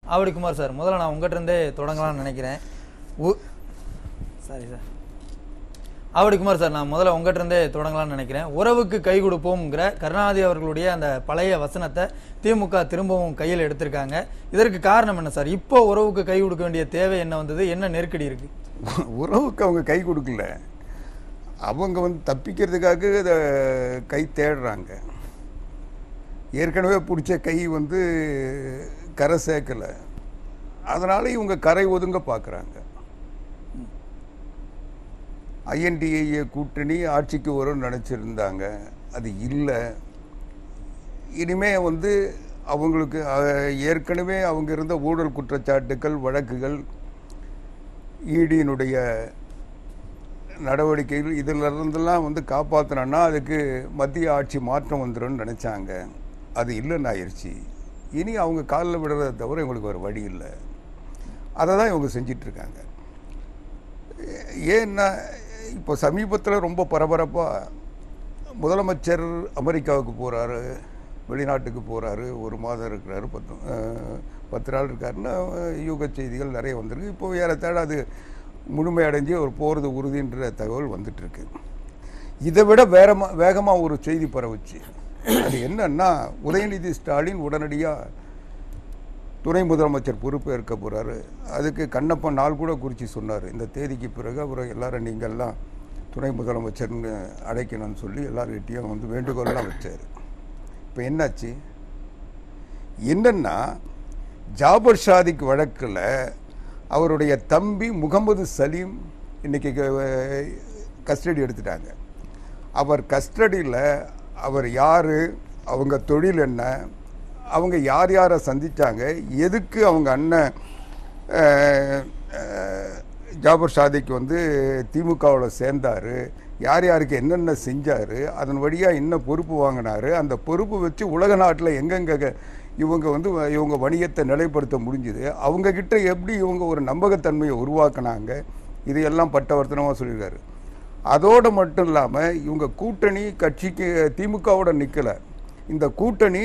Avadi Kumar sir முதல்ல நான் உங்ககிட்ட இருந்தே தொடங்கலாம்னு நினைக்கிறேன் உ- sorry sir Avadi Kumar sir நான் முதல்ல உங்ககிட்ட இருந்தே தொடங்கலாம்னு நினைக்கிறேன் உறவுக்கு கை கொடுப்போம்ங்கிற கருணாநிதி அவர்களுடைய அந்த பழைய வசனத்தை திமுக திரும்பவும் கையில் எடுத்திருக்காங்க இதற்கு காரணம் என்ன சார் இப்போ உறவுக்கு கை கொடுக்க வேண்டிய தேவை என்ன வந்தது என்ன நெருக்கடி இருக்கு உறவுக்கு அவங்க கை கொடுக்கல அவங்க வந்து தப்பிக்கிறதுக்காக இதை கை தேடுறாங்க ஏற்கனவே பிடிச்ச கை வந்து கரை சேர்க்கலை அதனால இவங்க கரை ஒதுங்க பார்க்குறாங்க ஐஎன்டிஏ கூட்டணி ஆட்சிக்கு வரும்னு நினச்சிருந்தாங்க அது இல்லை இனிமே வந்து அவங்களுக்கு அஹ், ஏற்கனவே அவங்க இருந்த ஊழல் குற்றச்சாட்டுக்கள் வழக்குகள் ஈடியினுடைய நடவடிக்கைகள் இதில் இருந்தெல்லாம் வந்து காப்பாற்றணும்னா அதுக்கு மத்திய ஆட்சி மாற்றம் வந்துடும்னு நினச்சாங்க அது இல்லைன்னு ஆயிடுச்சு இனி அவங்க காலில் விடுறதை தவிர இவங்களுக்கு ஒரு வழி இல்லை அதை தான் இவங்க செஞ்சிட்ருக்காங்க ஏன்னா இப்போ சமீபத்தில் ரொம்ப பரபரப்பாக முதலமைச்சர் அமெரிக்காவுக்கு போகிறாரு வெளிநாட்டுக்கு போகிறாரு ஒரு மாதம் இருக்கிறாரு பத்து அஹ், பத்து நாள் இருக்காருன்னா அஹ், யூக செய்திகள் நிறைய வந்திருக்கு இப்போ ஏறத்தாழ அது முழுமையடைஞ்சு அவர் போகிறது உறுதின்ற தகவல் வந்துட்டுருக்கு இதை விட வேகமாக வேகமாக ஒரு செய்தி பரவுச்சு அது என்னன்னா உதயநிதி ஸ்டாலின் உடனடியாக துணை முதலமைச்சர் பொறுப்பு ஏற்க போகிறாரு அதுக்கு கண்ணப்பன் நாள் கூட குறித்து சொன்னார் இந்த தேதிக்கு பிறகு அப்புறம் எல்லாரும் நீங்கள்லாம் துணை முதலமைச்சர்னு அழைக்கணும்னு சொல்லி எல்லார்கிட்டையும் வந்து வேண்டுகோள்லாம் வச்சார் இப்போ என்னாச்சு என்னன்னா ஜாபர் ஷாதிக் வழக்கில் அவருடைய தம்பி முகமது சலீம் இன்னைக்கு கஸ்டடி எடுத்துட்டாங்க அவர் கஸ்டடியில் அவர் யார் அவங்க தொழில் என்ன அவங்க யார் யாரை சந்திச்சாங்க எதுக்கு அவங்க அண்ணன் அஹ், அஹ், ஜாபர் ஷாதிக்கு வந்து திமுகவில் சேர்ந்தார் யார் யாருக்கு என்னென்ன செஞ்சார் அதன் வழியாக என்ன பொறுப்பு வாங்கினாரு அந்த பொறுப்பு வச்சு உலக நாட்டில் எங்கெங்க இவங்க வந்து இவங்க வணிகத்தை நிலைப்படுத்த முடிஞ்சுது அவங்க கிட்ட எப்படி இவங்க ஒரு நம்பகத்தன்மையை உருவாக்குனாங்க இதையெல்லாம் பட்டவர்த்தனமாக சொல்லியிருக்காரு அதோடு மட்டும் இல்லாமல் இவங்க கூட்டணி கட்சிக்கு திமுகவோட நிற்கலை இந்த கூட்டணி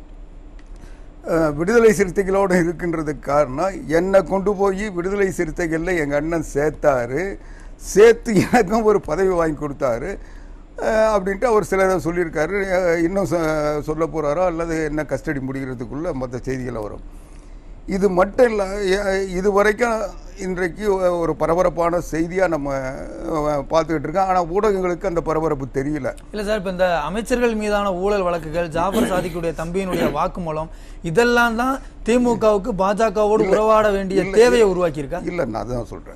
அஹ், விடுதலை சிறுத்தைகளோடு இருக்கின்றதுக்கு காரணம் என்னை கொண்டு போய் விடுதலை சிறுத்தைகளில் எங்கள் அண்ணன் சேர்த்தாரு சேர்த்து எனக்கும் ஒரு பதவி வாங்கி கொடுத்தாரு அஹ், அப்படின்ட்டு அவர் சிலரை சொல்லியிருக்காரு அஹ், இன்னும் சொ- சொல்ல போகிறாரோ அல்லது என்ன கஸ்டடி முடிகிறதுக்குள்ளே மற்ற செய்திகளை வரும் இது மட்டும் இல்லை இது வரைக்கும் இன்றைக்கு ஒரு பரபரப்பான செய்தியாக நம்ம அஹ், பார்த்துக்கிட்டு இருக்கோம் ஆனால் ஊடகங்களுக்கு அந்த பரபரப்பு தெரியல இல்ல சார் இப்ப இந்த அமைச்சர்கள் மீதான ஊழல் வழக்குகள் ஜாபர் சாதிக்குடைய தம்பியினுடைய வாக்குமூலம் இதெல்லாம் தான் திமுகவுக்கு பாஜகவோடு உறவாட வேண்டிய தேவையை உருவாக்கி இருக்கா இல்லை நான் அதான் சொல்கிறேன்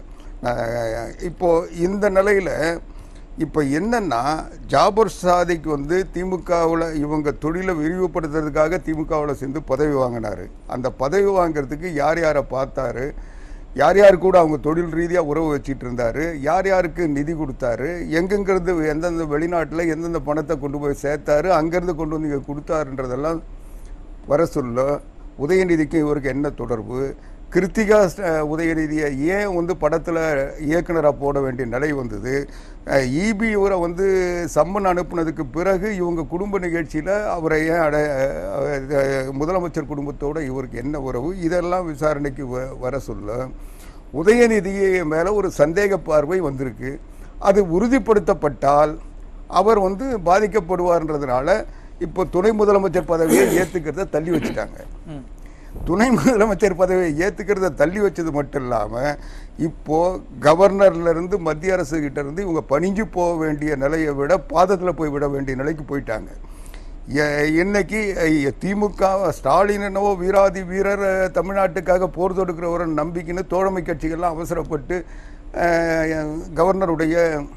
இப்போ இந்த நிலையில் இப்போ என்னன்னா ஜாபர் சாதிக் வந்து திமுகவில் இவங்க தொழிலை விரிவுபடுத்துறதுக்காக திமுகவில் சேர்ந்து பதவி வாங்கினாரு அந்த பதவி வாங்குறதுக்கு யார் யாரை பார்த்தாரு யார் யார் கூட அவங்க தொழில் ரீதியாக உறவு வச்சிட்டு இருந்தாரு யார் யாருக்கு நிதி கொடுத்தாரு எங்கெங்கிறது எந்தெந்த வெளிநாட்டில் எந்தெந்த பணத்தை கொண்டு போய் சேர்த்தாரு அங்கேருந்து கொண்டு வந்து இங்கே கொடுத்தாருன்றதெல்லாம் வர சொல்ல உதயநிதிக்கு இவருக்கு என்ன தொடர்பு கிருத்திகா ஸ்ட- உதயநிதியை ஏன் வந்து படத்தில் இயக்குனராக போட வேண்டிய நிலை வந்தது இபி இவரை வந்து சம்மன் அனுப்புனதுக்கு பிறகு இவங்க குடும்ப நிகழ்ச்சியில் அவரை ஏன் அட அஹ், முதலமைச்சர் குடும்பத்தோட இவருக்கு என்ன உறவு இதெல்லாம் விசாரணைக்கு வ- வர சொல்ல உதயநிதி மேலே ஒரு சந்தேக பார்வை வந்திருக்கு அது உறுதிப்படுத்தப்பட்டால் அவர் வந்து பாதிக்கப்படுவார்ன்றதுனால இப்போ துணை முதலமைச்சர் பதவியை ஏற்றுக்கிறத தள்ளி வச்சுட்டாங்க ம். துணை முதலமைச்சர் பதவியை ஏற்றுக்கிறத தள்ளி வச்சது மட்டும் இல்லாமல் இப்போ கவர்னர்ல இருந்து மத்திய அரசு கிட்ட இருந்து இவங்க பணிஞ்சு போக வேண்டிய நிலையை விட பாதத்தில் போய் விட வேண்டிய நிலைக்கு போயிட்டாங்க எ- இன்னைக்கு ஐ- திமுக ஸ்டாலின் என்னவோ வீராதி வீரர் அஹ், தமிழ்நாட்டுக்காக போர் தொடுக்கிற ஒரு நம்பிக்கைன்னு தோழமை கட்சிகள்லாம் அவசரப்பட்டு அஹ், கவர்னருடைய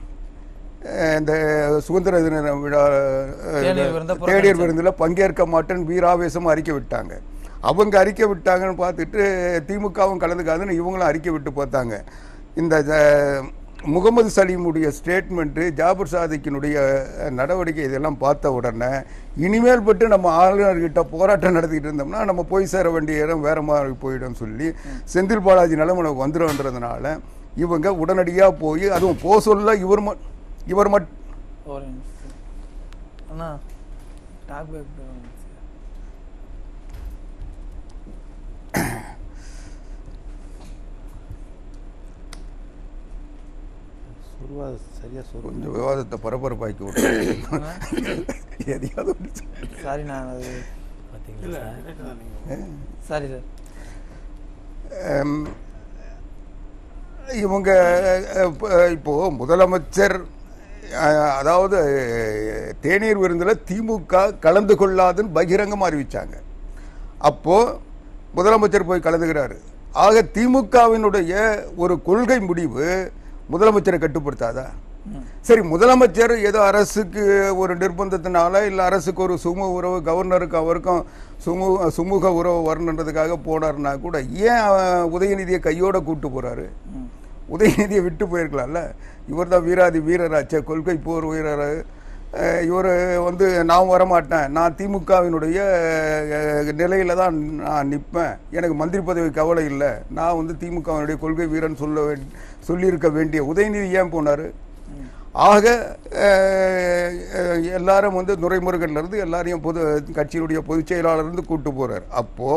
அஹ், இந்த சுதந்திர தின விழா அஹ், தேநீர் விருந்த தேநீர் புறக்கணிச்சாங்க. விருந்தில் பங்கேற்க மாட்டேன் வீராவேசம் அறிக்கை விட்டாங்க அவங்க அறிக்கை விட்டாங்கன்னு பார்த்துட்டு திமுகவும் கலந்துக்காதுன்னு இவங்களும் அறிக்கை விட்டு பார்த்தாங்க இந்த அஹ், முகமது சலீமுடைய ஸ்டேட்மெண்ட்டு ஜாபர் சாதிக்கினுடைய அஹ், நடவடிக்கை இதெல்லாம் பார்த்த உடனே இனிமேல் பட்டு நம்ம ஆளுநர்கிட்ட போராட்டம் நடத்திக்கிட்டு இருந்தோம்னா நம்ம போய் சேர வேண்டிய இடம் வேற மாதிரி போயிடும் சொல்லி செந்தில் பாலாஜி நிலைமை நமக்கு வந்துடும்ன்றதுனால இவங்க உடனடியாக போய் அதுவும் போ சொல்ல இவர் மட் இவர் மட் ஒரு நிமிஷம். அண்ணா டாக் பேக் சொருவா சரியா சொருவா கொஞ்சம் விவாதத்தை பரபரப்பாக்கி விட்டு எதையாவது ஒண்ணு சொல்லு. சாரி நான் அது இல்லை கரெக்டு தான் நீங்கள் சாரி சார் ஹம், இவங்க அஹ், இப்ப- இப்போ முதலமைச்சர் அஹ், அதாவது அஹ், தேநீர் விருந்தில் திமுக கலந்து கொள்ளாதுன்னு பகிரங்கமாக அறிவிச்சாங்க அப்போ முதலமைச்சர் போய் கலந்துக்கிறாரு ஆக திமுகவினுடைய ஒரு கொள்கை முடிவு முதலமைச்சரை கட்டுப்படுத்தாதா சரி முதலமைச்சர் ஏதோ அரசுக்கு ஒரு நிர்பந்தத்தினால இல்லை அரசுக்கு ஒரு சுமூக உறவு கவர்னருக்கு அவருக்கும் சுமூக சுமூக உறவு வரணுன்றதுக்காக போனார்னா கூட ஏன் அஹ், உதயநிதியை கையோட கூட்டு போறாரு உதயநிதியை விட்டு போயிருக்கலாம்ல இவர் தான் வீராதி வீரராச்சே கொள்கை போர் வீரர் இவர் வந்து நான் வரமாட்டேன் நான் திமுகவினுடைய நிலையில தான் நான் நிற்பேன் எனக்கு மந்திரி பதவி கவலை இல்லை நான் வந்து திமுகவினுடைய கொள்கை வீரன் சொல்ல வே சொல்லியிருக்க வேண்டிய உதயநிதி ஏன் போனார் ஆக அஹ், அஹ், எல்லாரும் வந்து துரைமுருகன்ல இருந்து எல்லாரையும் பொது கட்சியினுடைய பொதுச் செயலாளர் இருந்து கூட்டு போறார் அப்போ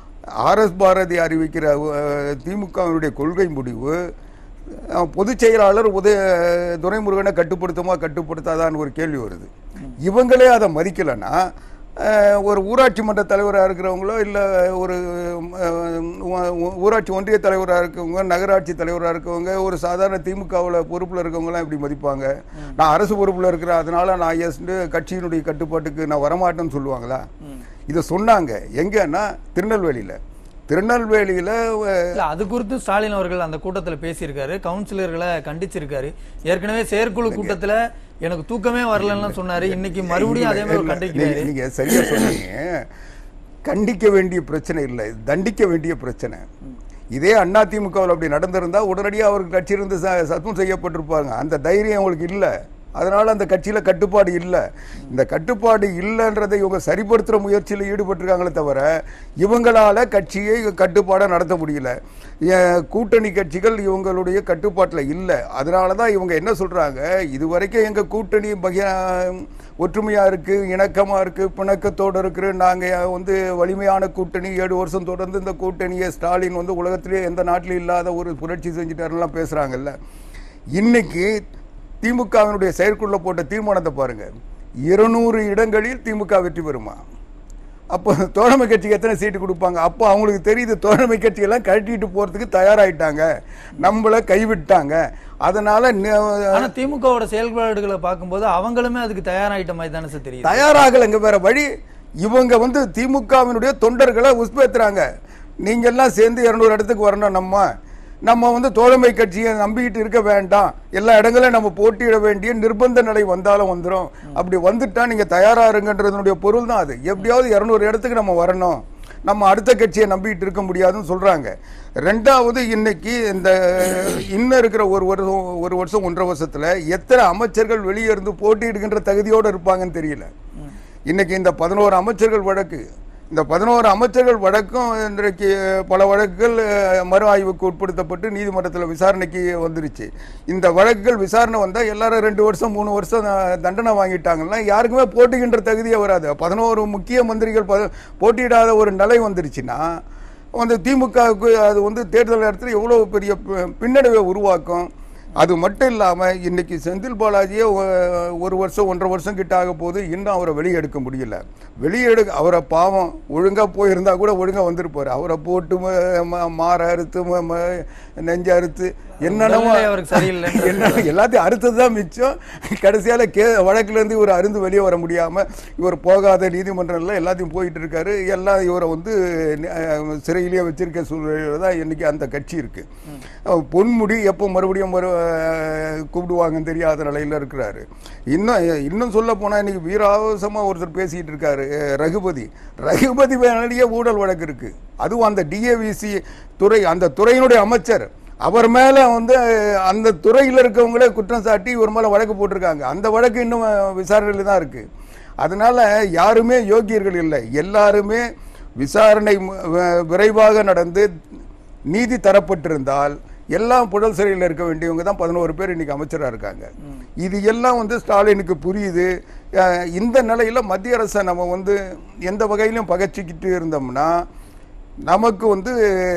ஆர்எஸ் பாரதி அறிவிக்கிற அஹ், திமுகவினுடைய கொள்கை முடிவு அஹ், பொதுச் செயலாளர் உதய துரைமுருகனை கட்டுப்படுத்துமா கட்டுப்படுத்தாதான்னு ஒரு கேள்வி வருது இவங்களே அதை மதிக்கலைன்னா அஹ், ஒரு ஊராட்சி மன்ற தலைவராக இருக்கிறவங்களோ இல்லை ஒரு அஹ், ஊ- ஊராட்சி ஒன்றிய தலைவராக இருக்கவங்க நகராட்சி தலைவராக இருக்கவங்க ஒரு சாதாரண திமுகவில் பொறுப்பில் இருக்கவங்களாம் எப்படி மதிப்பாங்க நான் அரசு பொறுப்பில் இருக்கிறேன் அதனால நான் எஸ் கட்சியினுடைய கட்டுப்பாட்டுக்கு நான் வரமாட்டேன்னு சொல்லுவாங்களா இதை சொன்னாங்க எங்கன்னா திருநெல்வேலியில் திருநெல்வேலியில் இல்ல அது குறித்து ஸ்டாலின் அவர்கள் அந்த கூட்டத்துல பேசியிருக்காரு கவுன்சிலர்களை கண்டிச்சிருக்காரு ஏற்கனவே செயற்குழு கூட்டத்துல எனக்கு தூக்கமே வரலன்னு சொன்னாரு இன்னைக்கு மறுபடியும் அதே மாதிரி கண்டிக்கிறாரு நீங்க சரியா சொன்னீங்க கண்டிக்க வேண்டிய பிரச்சனை இல்லை இது தண்டிக்க வேண்டிய பிரச்சனை இதே அண்ணா திமுகவில் அப்படி நடந்திருந்தா உடனடியாக அவருக்கு கட்சியிலிருந்து ச சத்தம் செய்யப்பட்டிருப்பாங்க அந்த தைரியம் அவங்களுக்கு இல்லை அதனால அந்த கட்சியில கட்டுப்பாடு இல்லை இந்த கட்டுப்பாடு இல்லைன்றதை இவங்க சரிப்படுத்துற முயற்சியில் ஈடுபட்டிருக்காங்களே தவிர இவங்களால கட்சியை கட்டுப்பாடை நடத்த முடியல ஏ- கூட்டணி கட்சிகள் இவங்களுடைய கட்டுப்பாட்டில் இல்லை அதனால தான் இவங்க என்ன சொல்றாங்க இதுவரைக்கும் எங்க கூட்டணி பகிர ஒற்றுமையா இருக்கு இணக்கமா இருக்கு பிணக்கத்தோடு இருக்கு நாங்க வந்து வலிமையான கூட்டணி ஏழு வருஷம் தொடர்ந்து இந்த கூட்டணியை ஸ்டாலின் வந்து உலகத்திலே எந்த நாட்டிலும் இல்லாத ஒரு புரட்சி செஞ்சுட்டாருலாம் பேசுறாங்கல்ல இன்னைக்கு திமுகவினுடைய செயற்குள்ள போட்ட தீர்மானத்தை பாருங்க இருநூறு இடங்களில் திமுக வெற்றி பெறுமா அப்போ தோழமை கட்சிக்கு எத்தனை சீட்டு கொடுப்பாங்க அப்போ அவங்களுக்கு தெரியுது தோழமை கட்சியெல்லாம் கழட்டிட்டு போறதுக்கு தயாராயிட்டாங்க நம்மள கைவிட்டாங்க அதனால ந- ஆனா திமுகவோட செயல்பாடுகளை பார்க்கும்போது அவங்களுமே அதுக்கு தயாராயிட்ட மாதிரி தானே சார் தெரியுது தயாராகலைங்க வேற வழி இவங்க வந்து திமுகவினுடைய தொண்டர்களை உஸ்பேத்துறாங்க நீங்க எல்லாம் சேர்ந்து இருநூறு இடத்துக்கு வரணும் நம்ம நம்ம வந்து தோழமை கட்சியை நம்பிக்கிட்டு இருக்க வேண்டாம் எல்லா இடங்களையும் நம்ம போட்டியிட வேண்டிய நிர்பந்த நிலை வந்தாலும் வந்துடும் அப்படி வந்துட்டா நீங்க தயாரா இருங்கன்றதுனுடைய பொருள் தான் அது எப்படியாவது இருநூறு இடத்துக்கு நம்ம வரணும் நம்ம அடுத்த கட்சியை நம்பிக்கிட்டு இருக்க முடியாதுன்னு சொல்றாங்க ரெண்டாவது இன்னைக்கு இந்த இன்னும் இருக்கிற ஒரு வருஷம் ஒரு வருஷம் ஒன்றரை வருஷத்துல எத்தனை அமைச்சர்கள் வெளியே இருந்து போட்டியிடுகின்ற தகுதியோடு இருப்பாங்கன்னு தெரியல இன்னைக்கு இந்த பதினோரு அமைச்சர்கள் வழக்கு இந்த பதினோரு அமைச்சர்கள் வழக்கும் இன்றைக்கு பல வழக்குகள் அஹ், மறு ஆய்வுக்கு உட்படுத்தப்பட்டு நீதிமன்றத்தில் விசாரணைக்கு வந்துருச்சு இந்த வழக்குகள் விசாரணை வந்தால் எல்லாரும் ரெண்டு வருஷம் மூணு வருஷம் அஹ், தண்டனை வாங்கிட்டாங்கன்னா யாருக்குமே போட்டிக்கின்ற தகுதியே வராது பதினோரு முக்கிய மந்திரிகள் ப- போட்டியிடாத ஒரு நிலை வந்துருச்சுன்னா வந்து திமுகவுக்கு அது வந்து தேர்தல் நேரத்தில் எவ்வளோ பெரிய பி- பின்னடைவை உருவாக்கும் அது மட்டும் இல்லாமல் இன்னைக்கு செந்தில் பாலாஜியே ஒ- ஒரு வருஷம் ஒன்றரை வருஷம் கிட்ட ஆக போது இன்னும் அவரை வெளியே எடுக்க முடியல வெளியே எடுக்க அவரை பாவம் ஒழுங்காக போயிருந்தா கூட ஒழுங்காக வந்திருப்பார் அவரை போட்டு ம- ம- மாற அறுத்து ம- ம- நெஞ்ச அறுத்து என்னென்னமோ உடல்நிலை அவருக்கு சரியில்லை என்ன எல்லாத்தையும் அறுத்தது தான் மிச்சம் கடைசியால கே வழக்குலேருந்து இவர் அருந்து வெளியே வர முடியாம இவர் போகாத நீதிமன்றம்ல எல்லாத்தையும் போயிட்டு இருக்காரு எல்லாம் இவரை வந்து அஹ், சிறையிலேயே வச்சிருக்க சூழ்நிலையில தான் இன்னைக்கு அந்த கட்சி இருக்கு அஹ், பொன்முடி எப்போ மறுபடியும் மறு அஹ், கூப்பிடுவாங்கன்னு தெரியாத நிலையில இருக்கிறாரு இன்னும் இன்னும் சொல்ல போனா இன்னைக்கு வீராவசமா ஒருத்தர் பேசிட்டு இருக்காரு அஹ், ரகுபதி ரகுபதி மேலேயே ஊழல் வழக்கு இருக்கு அதுவும் அந்த டிஏவிசி துறை அந்த துறையினுடைய அமைச்சர் அவர் மேல வந்து அந்த துறையில் இருக்கவங்களே குற்றம் சாட்டி இவர் மேல வழக்கு போட்டிருக்காங்க அந்த வழக்கு இன்னும் விசாரணையில் தான் இருக்கு அதனால யாருமே யோக்கியர்கள் இல்லை எல்லாருமே விசாரணை மு- வ- விரைவாக நடந்து நீதி தரப்பட்டிருந்தால் எல்லாம் புழல் சிறையில் இருக்க வேண்டியவங்க தான் பதினோரு பேர் இன்னைக்கு அமைச்சராக இருக்காங்க இது எல்லாம் வந்து ஸ்டாலினுக்கு புரியுது அஹ், இந்த நிலையில மத்திய அரசை நம்ம வந்து எந்த வகையிலும் பகைச்சிக்கிட்டு இருந்தோம்னா நமக்கு வந்து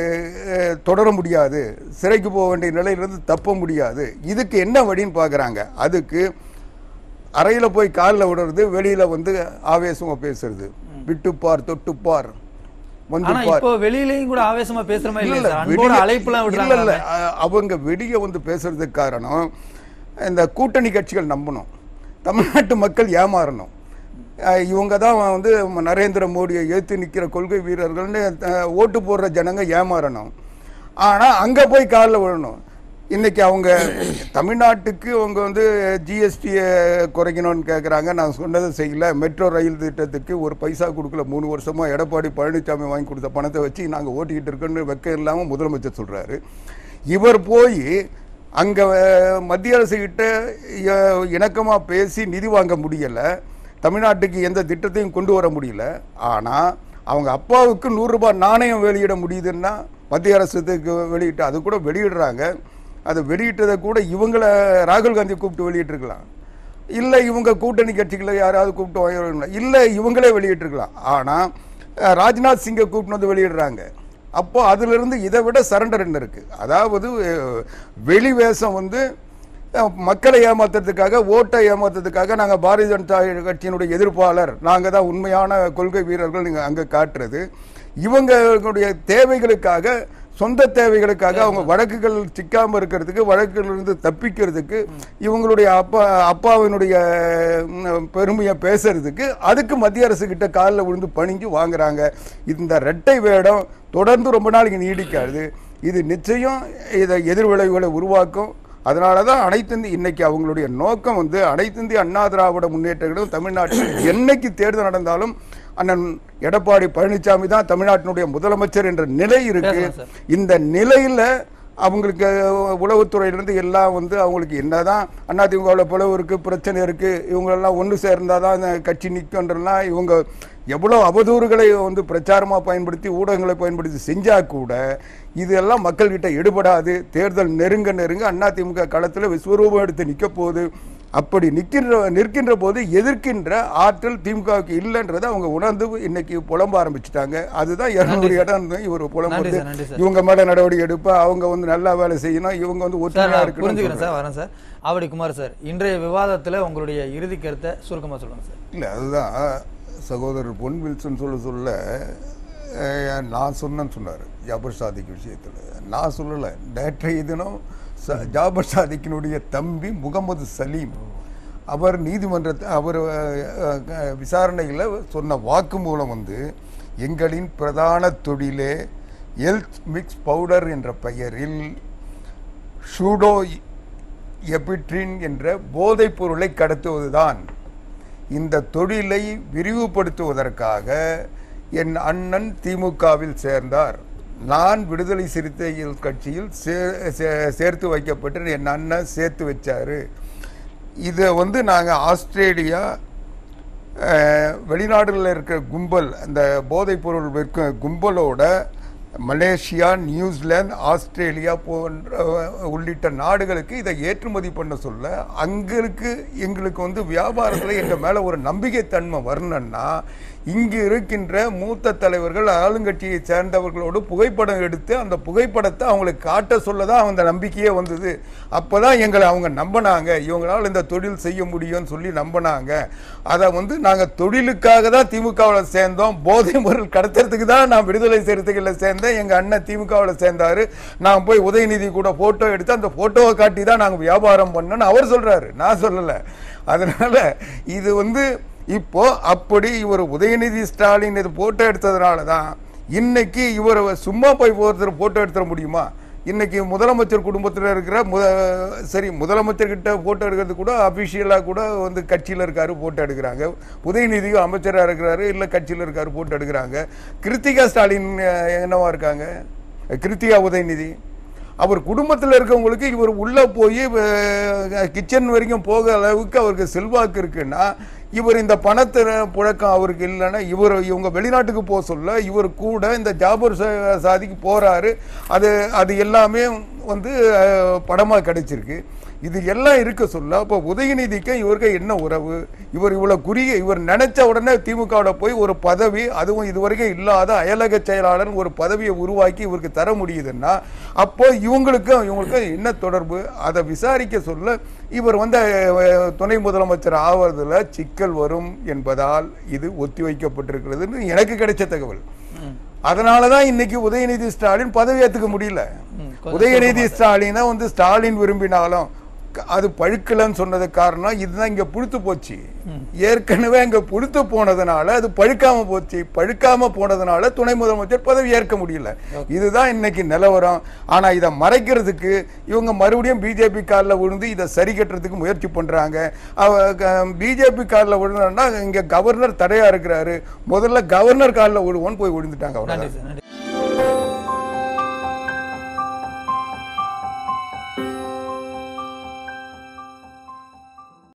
அஹ், தொடர முடியாது சிறைக்கு போக வேண்டிய நிலையிலிருந்து தப்ப முடியாது இதுக்கு என்ன வழின்னு பார்க்குறாங்க அதுக்கு அறையில் போய் காலில் விடுறது வெளியில் வந்து ஆவேசமாக பேசுறது விட்டுப்பார் தொட்டுப்பார் வந்து ஆனா பார் இப்போ வெளியிலயும் கூட ஆவேசமா பேசுற மாதிரி இல்ல, இல்ல இல்ல, சார் அன்போட வெளிய- அழைப்புலாம் இல்ல, இல்ல, விடுறாங்க அ- அவங்க வெளியே வந்து பேசுறதுக்கு காரணம் இந்த கூட்டணி கட்சிகள் நம்பணும் தமிழ்நாட்டு மக்கள் ஏமாறணும் அஹ் இவங்க தான் வந்து நரேந்திர மோடியை ஏத்து நிக்கிற கொள்கை வீரர்கள்னு அஹ், ஓட்டு போடுற ஜனங்க ஏமாறணும் ஆனா அங்க போய் காலில் விழணும் இன்னைக்கு அவங்க தமிழ்நாட்டுக்கு அவங்க வந்து ஜிஎஸ்டியை குறைக்கணும்னு கேட்குறாங்க நான் சொன்னதை செய்யல மெட்ரோ ரயில் திட்டத்துக்கு ஒரு பைசா கொடுக்கல மூணு வருஷமா எடப்பாடி பழனிசாமி வாங்கி கொடுத்த பணத்தை வச்சு நாங்கள் ஓட்டிக்கிட்டு இருக்கோன்னு வெக்க இல்லாமல் முதலமைச்சர் சொல்றாரு இவர் போய் அங்கே மத்திய அரசு கிட்ட அஹ், இணக்கமா பேசி நிதி வாங்க முடியல தமிழ்நாட்டுக்கு எந்த திட்டத்தையும் கொண்டு வர முடியல ஆனா அவங்க அப்பாவுக்கு நூறு ரூபாய் நாணயம் வெளியிட முடியுதுன்னா மத்திய அரசுக்கு வெளியிட்டு அது கூட வெளியிடுறாங்க அது வெளியிட்டதை கூட இவங்கள ராகுல் காந்தி கூப்பிட்டு வெளியிட்டிருக்கலாம் இல்லை இவங்க கூட்டணி கட்சிகளை யாராவது கூப்பிட்டு வாங்கிருக்கலாம் இல்லை இவங்களே வெளியிட்டிருக்கலாம் ஆனால் அஹ், ராஜ்நாத் சிங்கை கூப்பிட்டு வந்து வெளியிடுறாங்க அப்போ அதிலிருந்து இதை விட சரண்டர் என்ன இருக்கு அதாவது அஹ், வெளி வேஷம் வந்து அஹ், மக்களை ஏமாத்துறதுக்காக ஓட்டை ஏமாத்துறதுக்காக நாங்கள் பாரதிய ஜனதா கட்சியினுடைய எதிர்ப்பாளர் நாங்கள் தான் உண்மையான கொள்கை வீரர்கள் நீங்கள் அங்கே காட்டுறது இவங்களுடைய தேவைகளுக்காக சொந்த தேவைகளுக்காக அவங்க வழக்குகள் சிக்காம இருக்கிறதுக்கு வழக்குகளிலிருந்து தப்பிக்கிறதுக்கு இவங்களுடைய அப்பா அப்பாவினுடைய ம், பெருமையை பேசுறதுக்கு அதுக்கு மத்திய அரசு கிட்ட காலில் விழுந்து பணிஞ்சு வாங்குறாங்க இந்த ரெட்டை வேடம் தொடர்ந்து ரொம்ப நாளைக்கு நீடிக்காது இது நிச்சயம் இதை எதிர்விளைவுகளை உருவாக்கும் அதனால தான் அனைத்திந்திய இன்னைக்கு அவங்களுடைய நோக்கம் வந்து அனைத்திந்திய அண்ணா திராவிட முன்னேற்ற கழகம் தமிழ்நாட்டில் என்னைக்கு தேர்தல் நடந்தாலும் அண்ணன் எடப்பாடி பழனிசாமி தான் தமிழ்நாட்டினுடைய முதலமைச்சர் என்ற நிலை இருக்கு பேசலாம் சார். இந்த நிலையில அவங்களுக்கு உளவுத்துறையிலிருந்து எல்லாம் வந்து அவங்களுக்கு என்னதான் அதிமுகவில் பிளவு இருக்கு பிரச்சனை இருக்கு இவங்களெல்லாம் ஒன்று சேர்ந்தாதான் இந்த கட்சி நிற்கன்றலாம் இவங்க எவ்வளோ அவதூறுகளை வந்து பிரச்சாரமா பயன்படுத்தி ஊடகங்களை பயன்படுத்தி செஞ்சா கூட இதெல்லாம் மக்கள்கிட்ட எடுபடாது தேர்தல் நெருங்க நெருங்க அதிமுக களத்தில் விஸ்வரூபம் எடுத்து நிற்க போகுது அப்படி நிற்கின்ற நிற்கின்ற போது எதிர்க்கின்ற ஆற்றல் திமுகவுக்கு இல்லைன்றதை அவங்க உணர்ந்து இன்னைக்கு புலம்ப ஆரம்பிச்சிட்டாங்க அதுதான் இருநூறு இடம் இவர் நன்றி புலம்புறது சார், நன்றி சார். இவங்க மேல நடவடிக்கை எடுப்பா அவங்க வந்து நல்லா வேலை செய்யணும் இவங்க வந்து சார் ஒற்றுமையா நான் இருக்கணும் புரிஞ்சுக்கிறேன் சார் வரேன் சார் ஆவடி குமார் சார் இன்றைய விவாதத்துல உங்களுடைய இறுதி கருத்தை சுருக்கமா சொல்லுங்க சார் இல்ல அதுதான் சகோதரர் பொன் வில்சன் சொல்ல சொல்ல அஹ், நான் சொன்னேன்னு சொன்னார் ஜாபர் சாதிக் விஷயத்தில் நான் சொல்லலை நேற்றைய தினம் ச- ஜாபர் சாதிக்கினுடைய தம்பி முகமது சலீம் அவர் நீதிமன்றத்தை அவர் விசாரணையில் சொன்ன வாக்குமூலம் வந்து எங்களின் பிரதான தொழிலே ஹெல்த் மிக்ஸ் பவுடர் என்ற பெயரில் ஷூடோ எபிட்ரின் என்ற போதைப் பொருளை கடத்துவதுதான் இந்த தொழிலை விரிவுபடுத்துவதற்காக என் அண்ணன் திமுகவில் சேர்ந்தார் நான் விடுதலை சிறுத்தைகள் கட்சியில் சே- சே- சேர்த்து வைக்கப்பட்டு என் அண்ணன் சேர்த்து வச்சாரு இதை வந்து நாங்கள் ஆஸ்திரேலியா அஹ், வெளிநாடுகளில் இருக்கிற கும்பல் அந்த போதைப் பொருள் விற்கும் கும்பலோட மலேசியா நியூசிலாந்து ஆஸ்திரேலியா போன்ற அஹ், உள்ளிட்ட நாடுகளுக்கு இதை ஏற்றுமதி பண்ண சொல்ல அங்களுக்கு எங்களுக்கு வந்து வியாபாரத்தில் எங்கள் மேலே ஒரு நம்பிக்கைத்தன்மை வரணும்னா இங்கு இருக்கின்ற மூத்த தலைவர்கள் ஆளுங்கட்சியை சேர்ந்தவர்களோடு புகைப்படம் எடுத்து அந்த புகைப்படத்தை அவங்களுக்கு காட்ட சொல்ல தான் அந்த நம்பிக்கையே வந்தது அப்பதான் எங்களை அவங்க நம்பினாங்க இவங்களால இந்த தொழில் செய்ய முடியும்னு சொல்லி நம்பினாங்க அதை வந்து நாங்கள் தொழிலுக்காக தான் திமுகவில் சேர்ந்தோம் போதை பொருள் கடத்துறதுக்கு தான் நான் விடுதலை சிறுத்தைகளில் சேர்ந்தேன் எங்கள் அண்ணன் திமுகவில் சேர்ந்தாரு நான் போய் உதயநிதி கூட ஃபோட்டோ எடுத்து அந்த ஃபோட்டோவை காட்டி தான் நாங்கள் வியாபாரம் பண்ணோன்னு அவர் சொல்றாரு நான் சொல்லலை அதனால இது வந்து இப்போ அப்படி இவர் உதயநிதி ஸ்டாலின் இது போட்டோ எடுத்ததுனால தான் இன்னைக்கு இவர் சும்மா போய் ஒருத்தர் போட்டோ எடுத்துட முடியுமா இன்னைக்கு முதலமைச்சர் குடும்பத்தில் இருக்கிற முத சரி முதலமைச்சர் கிட்ட போட்டோ எடுக்கிறது கூட அபிஷியலாக கூட வந்து கட்சியில் இருக்காரு போட்டோ எடுக்கிறாங்க உதயநிதியும் அமைச்சராக இருக்கிறாரு இல்லை கட்சியில் இருக்காரு போட்டோ எடுக்கிறாங்க கிருத்திகா ஸ்டாலின் அஹ், என்னவா இருக்காங்க கிருத்திகா உதயநிதி அவர் குடும்பத்தில் இருக்கவங்களுக்கு இவர் உள்ளே போய் கிச்சன் வரைக்கும் போக அளவுக்கு அவருக்கு செல்வாக்கு இருக்குன்னா இவர் இந்த பணத்தை புழக்கம் அவருக்கு இல்லைன்னா இவர் இவங்க வெளிநாட்டுக்கு போக சொல்ல இவர் கூட இந்த ஜாபர் சா- சாதிக்கு போறாரு அது அது எல்லாமே வந்து அஹ், படமா கிடைச்சிருக்கு இது எல்லாம் இருக்க சொல்ல அப்போ உதயநிதிக்கு இவருக்கு என்ன உறவு இவர் இவ்வளவு குறுகிய இவர் நினைச்ச உடனே திமுகவோட போய் ஒரு பதவி அதுவும் இதுவரைக்கும் இல்லாத அயலக செயலாளர் ஒரு பதவியை உருவாக்கி இவருக்கு தர முடியுதுன்னா அப்போ இவங்களுக்கும் இவங்களுக்கும் என்ன தொடர்பு அதை விசாரிக்க சொல்ல இவர் வந்து அஹ், துணை முதலமைச்சர் ஆவறதுல சிக்கல் வரும் என்பதால் இது ஒத்தி வைக்கப்பட்டிருக்கிறதுன்னு எனக்கு கிடைச்ச தகவல் அதனால தான் இன்னைக்கு உதயநிதி ஸ்டாலின் பதவி ஏத்துக்க முடியல ம், கொஞ்சம் உதயநிதி ஸ்டாலினை வந்து ஸ்டாலின் விரும்பினாலும் க- அது பழுக்கலன்னு சொன்னது காரணம் இதுதான் இங்க புழுத்து போச்சு ஏற்கனவே இங்க புழுத்து போனதுனால அது பழுக்காம போச்சு பழுக்காம போனதுனால துணை முதலமைச்சர் பதவி ஏற்க முடியல இதுதான் இன்னைக்கு நிலவரம் ஆனா இதை மறைக்கிறதுக்கு இவங்க மறுபடியும் பிஜேபி காலில் விழுந்து இதை சரி கட்டுறதுக்கு முயற்சி பண்றாங்க பிஜேபி காலில் விழுந்தா இங்க கவர்னர் தடையா இருக்கிறாரு முதல்ல கவர்னர் காலில் விழுவோன்னு போய் விழுந்துட்டாங்க நன்றி அவ்வளவுதான் சார் நன்றி